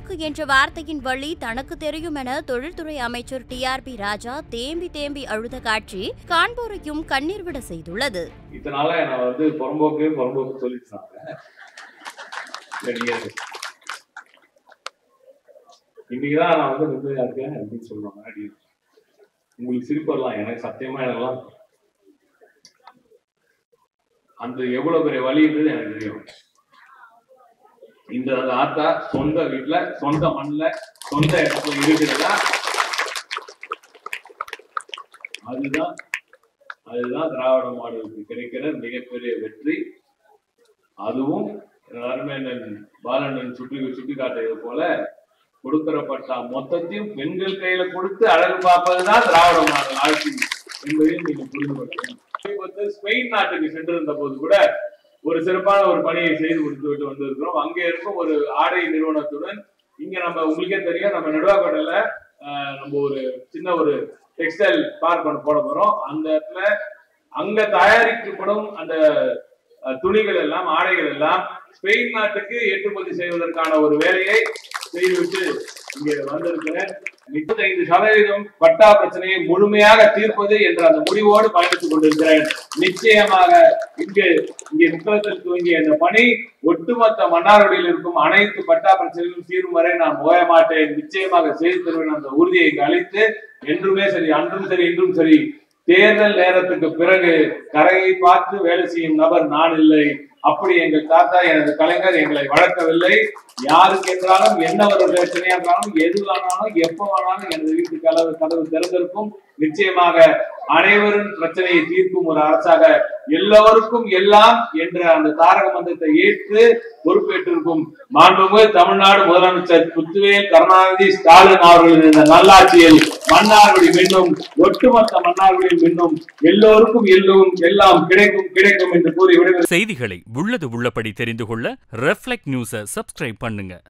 புறம்போக்கு என்ற வார்த்தையின் வழி தனக்கு தெரியும் என தொழில்துறை அமைச்சர் டி ஆர் பி ராஜா தேம்பி தேம்பி அழுத காட்சி காண்போரையும் கண்ணீர் விட செய்துள்ளது இத்தனை நாளா என்னை வந்து புறம்போக்கு புறம்போக்கு சொல்லிட்டு இன்னைக்குதான் நான் வந்து நிம்மதியா இருக்கேன் அப்படின்னு சொல்லுவாங்க அப்படி உங்களுக்கு சிரிப்பு வரலாம் எனக்கு சத்தியமா எனக்கெல்லாம் அந்த எவ்வளவு பெரிய வலின்றது எனக்கு தெரியும் இந்த அந்த ஆத்தா சொந்த வீட்டுல சொந்த மண்ணுல சொந்த இடத்துல இருக்குதுன்னா அதுதான் அதுதான் திராவிட மாடலுக்கு கிடைக்கிற மிகப்பெரிய வெற்றி அதுவும் அருமையண்ணன் பாலண்ணன் சுட்டி சுட்டி காட்டியது போல கொடுக்கறப்பட்ட மொத்தத்தையும் பெண்கள் கையில கொடுத்து அழகு பார்ப்பதுதான் திராவிட மாடல் ஆட்சி என்பதையும் நீங்க புரிந்து கொள்ளணும் வந்து ஸ்பெயின் நாட்டுக்கு சென்றிருந்த போது கூட ஒரு சிறப்பான ஒரு பணியை செய்து முடித்து விட்டு வந்திருக்கிறோம் அங்கே இருக்கும் ஒரு ஆடை நிறுவனத்துடன் இங்க நம்ம உங்களுக்கே தெரியும் நம்ம நெடுவாக்கோட்டையில ஆஹ், நம்ம ஒரு சின்ன ஒரு டெக்ஸ்டைல் பார்க் ஒன்று போட போறோம் அந்த இடத்துல அங்க தயாரிக்கப்படும் அந்த அஹ், துணிகள் எல்லாம் ஆடைகள் எல்லாம் ஸ்பெயின் நாட்டுக்கு ஏற்றுமதி செய்வதற்கான ஒரு வேலையை செய்துவிட்டு இங்கே வந்திருக்கிறேன் முப்பத்தைந்து சதவீதம் பட்டா பிரச்சனையை முழுமையாக தீர்ப்பது என்ற அந்த முடிவோடு பயணித்துக் கொண்டிருக்கிறேன் நிச்சயமாக இங்கு இங்கே முக்கலத்தில் துவங்கிய இந்த பணி ஒட்டுமொத்த மன்னார்வடியில் இருக்கும் அனைத்து பட்டா பிரச்சனைகளும் தீரும் வரை நான் ஓய மாட்டேன் நிச்சயமாக செய்து தருவேன் அந்த உறுதியை இங்கு அளித்து என்றுமே சரி அன்றும் சரி இன்றும் சரி தேர்தல் நேரத்துக்கு பிறகு கரையை பார்த்து வேலை செய்யும் நபர் நான் இல்லை அப்படி எங்கள் தாத்தா எனது கலைஞர் எங்களை வளர்க்கவில்லை யாருக்கு என்றாலும் என்ன ஒரு பிரச்சனையா இருந்தாலும் எது வேணாலும் எப்ப வேணாலும் எனது வீட்டு கதவு கதவு திறந்திருக்கும் நிச்சயமாக அனைவரும் பிரச்சனையை தீர்க்கும் ஒரு அரசாக எல்லோருக்கும் எல்லாம் என்ற அந்த தாரக மந்திரத்தை ஏற்று பொறுப்பேற்றிருக்கும் மாண்புமிகு தமிழ்நாடு முதலமைச்சர் புத்துவேல் கருணாநிதி ஸ்டாலின் அவர்களின் இந்த நல்லாட்சியில் மன்னார்குடி மின்னும் ஒட்டுமொத்த மன்னார்குடி மின்னும் எல்லோருக்கும் எல்லும் எல்லாம் கிடைக்கும் கிடைக்கும் என்று கூறி விடுகிறேன் செய்திகளை உள்ளது உள்ளபடி தெரிந்து கொள்ள ரெஃப்ளெக்ட் நியூஸை சப்ஸ்கிரைப் பண்ணுங்க